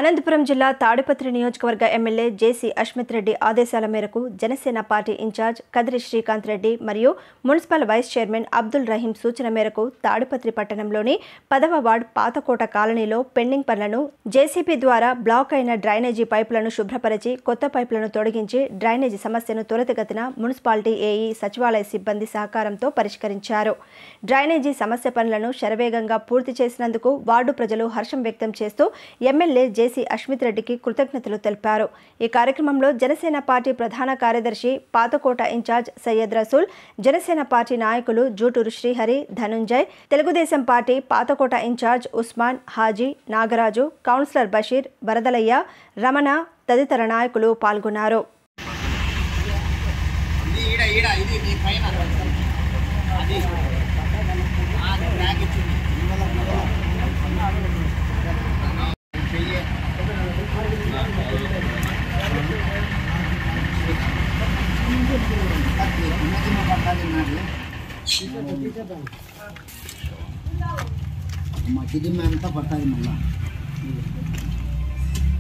అనంతపురం జిల్లా తాడిపత్రి నియోజకవర్గ ఎమ్మెల్యే జేసీ అష్మిత్ రెడ్డి ఆదేశాల మేరకు జనసేన పార్టీ ఇన్ఛార్జ్ కదిరి శ్రీకాంత్ రెడ్డి మరియు municipal vice chairman Abdul Rahim సూచన మేరకు తాడిపత్రి పట్టణంలోని పదవ వార్డ్ పాతకోట కాలనీలో పెండింగ్ పనులను జేసీపీ ద్వారా బ్లాక్ అయిన డ్రైనేజీ పైపులను శుభ్రపరిచి కొత్త పైపులను తొలగించి డ్రైనేజీ సమస్యను త్వరితగతిన మున్సిపాలిటీ ఏఈ సచివాలయ సిబ్బంది సహకారంతో పరిష్కరించారు డ్రైనేజీ సమస్య పనులను శరవేగంగా పూర్తి చేసినందుకు వార్డు ప్రజలు హర్షం వ్యక్తం చేస్తూ ఎమ్మెల్యే జేసీ అష్మిత్ రెడ్డికి కృతజ్ఞతలు తెలిపారు ఈ కార్యక్రమంలో జనసేన పార్టీ ప్రధాన కార్యదర్శి పాతకోట ఇన్ఛార్జ్ సయ్యద్ రసూల్ జనసేన పార్టీ నాయకులు Jutur Srihari Dhanunjay Telugudesam party Pathakota incharge Usman Haji Nagaraju councillor Basheer Varadalaiah Ramana తదితర నాయకులు పాల్గొన్నారు ఇది ఈడ ఈడ ఇది నీ పైన అది ఆ, అది బ్యాగ్ ఇచ్చింది చెయ్యి. అది ఉన్నది మా పట్టాలి నాది. మా కిది అంతా పట్టాలి మళ్ళా